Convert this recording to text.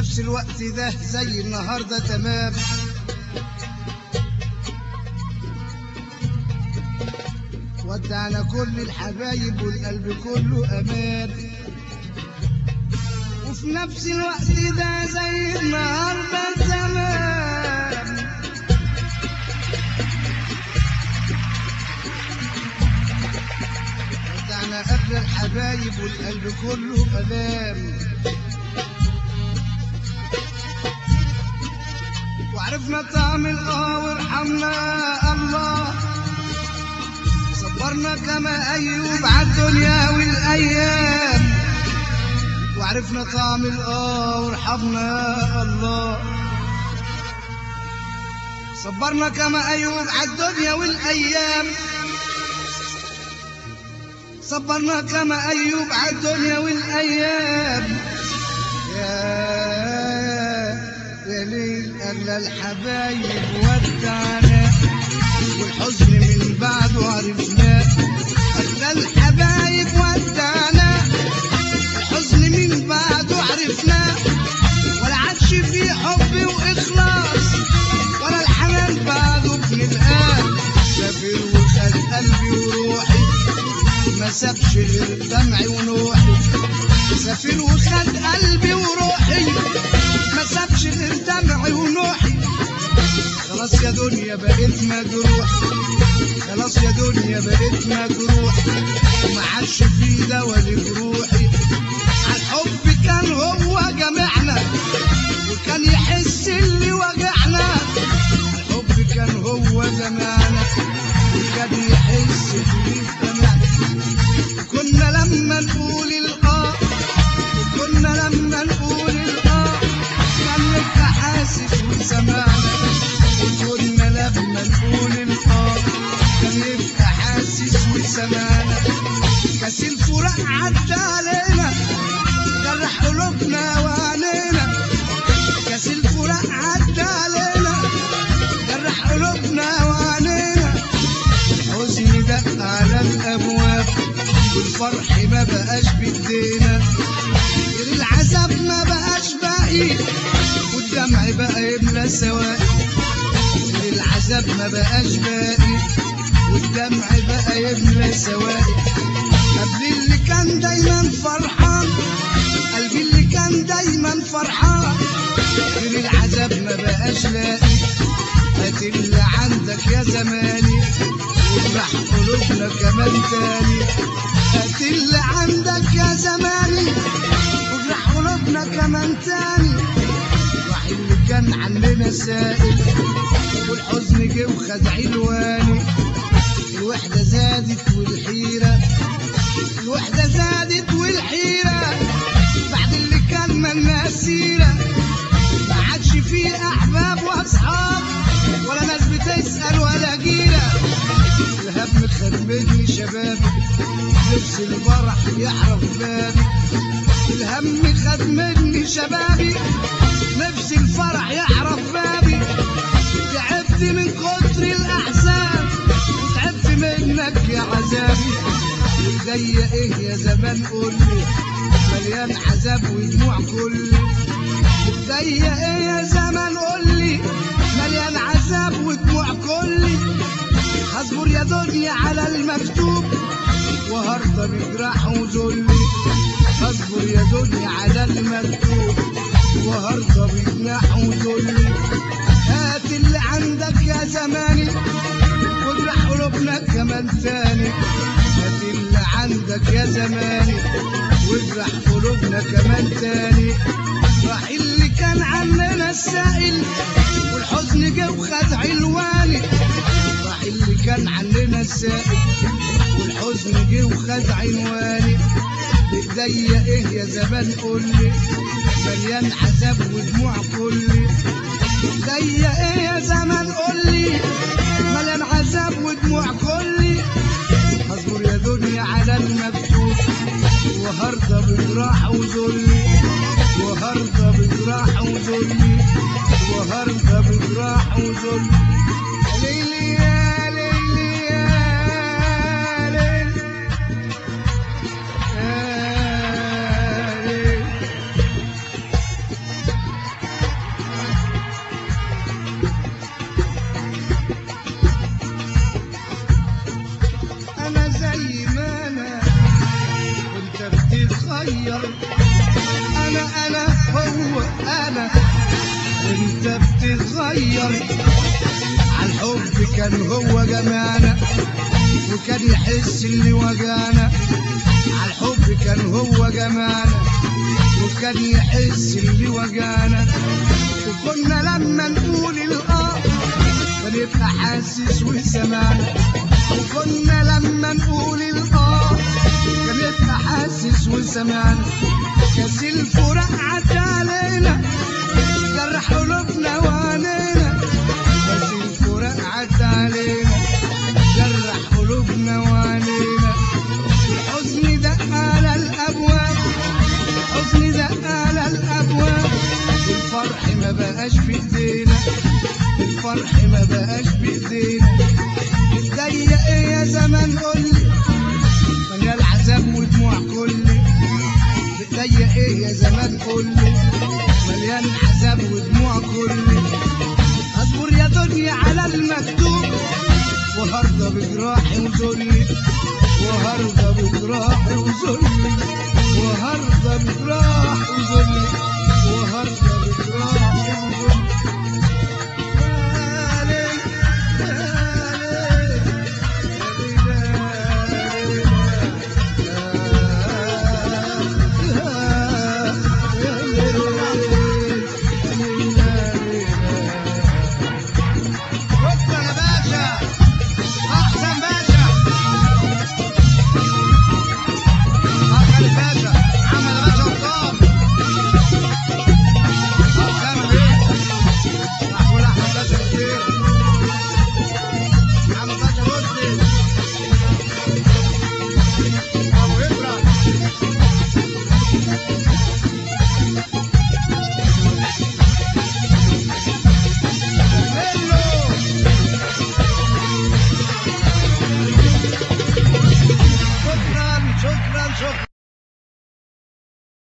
نفس الوقت ده زي النهارده تمام ودعنا كل الحبايب والقلب كله امان وفي نفس الوقت ده زي النهارده تمام ودعنا قبل الحبايب والقلب كله امان وعرفنا طعم الاه وارحمنا الله صبرنا كما ايوب عالدنيا والايام وعرفنا طعم الاه وارحمنا الله صبرنا كما ايوب عالدنيا والايام صبرنا كما ايوب عالدنيا والايام يا يا ليل اغلى الحبايب ودعنا والحزن من بعده عرفناه اغلى الحبايب ودعنا الحزن من بعده عرفناه ولا عادش فيه حب واخلاص ولا الحنان بعده بنلقاه سافر وخد قلبي وروحي ما سابش غير دمعي ونوحي سافر وخد قلبي وروحي ما سابش غير دمعي ونوحي خلاص يا دنيا بقيت مجروح خلاص يا دنيا بقيت مجروح وما عادش في دوا لجروحي الحب كان هو جمعنا وكان يحس اللي وجعنا الحب كان هو جمعنا وكان يحس اللي جمعنا كنا لما نقول الاه وكنا لما نقول الاه كان يبقى حاسس وسمعنا وكنا لما نقول الاه كان يبقى حاسس وسمعنا كاس الفراق عدى علينا جرح قلوبنا وعينينا كاس الفراق عدى علينا جرح قلوبنا وعينينا الحزن دق على الابواب والفرح ما بقاش بايدينا غير العذاب ما بقاش باقي والدمع بقى يملى سواقي غير العذاب ما بقاش باقي والدمع بقى يملى سواقي قبل اللي كان دايما فرحان قلبي اللي كان دايما فرحان غير العذاب ما بقاش لاقي هات اللي عندك يا زماني واجرح قلوبنا كمان تاني هات اللي عندك يا زماني واجرح قلوبنا كمان تاني راح اللي كان عننا سائل والحزن جه وخد علواني الوحدة زادت والحيرة الوحدة زادت والحيرة بعد اللي كان منا سيرة ما عادش فيه أحباب وأصحاب ولا ناس بتسأل ولا جيرة الهم خربني شبابي نفس الفرح يحرف بابي الهم خد مني شبابي نفس الفرح يحرف بابي تعبت من كتر الأحزان وتعبت منك يا عذابي ايديا ايه يا زمان قولي مليان عذاب ودموع كلي ايديا ايه يا زمان قولي مليان عذاب ودموع كلي هصبر يا دنيا على المكتوب وهرضى بجراح وذلي هصبر يا دنيا على المكتوب وهرضى بجناح وذلي هات اللي عندك يا زماني واجرح قلوبنا كمان تاني هات اللي عندك يا زماني واجرح قلوبنا كمان تاني راح اللي كان عننا السائل والحزن جه وخد علواني راح اللي كان عننا السائل والحزن جه وخد عنواني بايديا ايه يا زمان قولي مليان عذاب ودموع كلي بايديا ايه يا زمان قولي مليان عذاب ودموع كلي هصبر يا دنيا على المكتوب وهرضى بجراح وذلي وهرضى بجراح وذلي وهرضى بجراح وذلي ليلي يا ليلي يا ليلي يا ليلي تتغير عالحب كان هو جمعنا وكان يحس اللي وجعنا عالحب كان هو جمعنا وكان يحس اللي وجعنا وكنا لما نقول الاه كان يبقى حاسس وسمعنا وكنا لما نقول الاه كان يبقى حاسس وسمعنا كاس الفراق عدى علينا جرح قلوبنا وعنينا كاس الفراق عدى علينا جرح قلوبنا وعنينا الحزن دق على الابواب الحزن دق على الابواب الفرح ما بقاش في ايدينا الفرح ما بقاش في ايدينا ضيق ايه يا زمان قولي من العذاب ودموع كلي ضيق ايه يا زمان قولي مليان عذاب ودموع كلي اصبر يا دنيا على المكتوب وهرضى بجراحي وذلي وهرضى بجراحي وذلي وهرضى بجراحي وذلي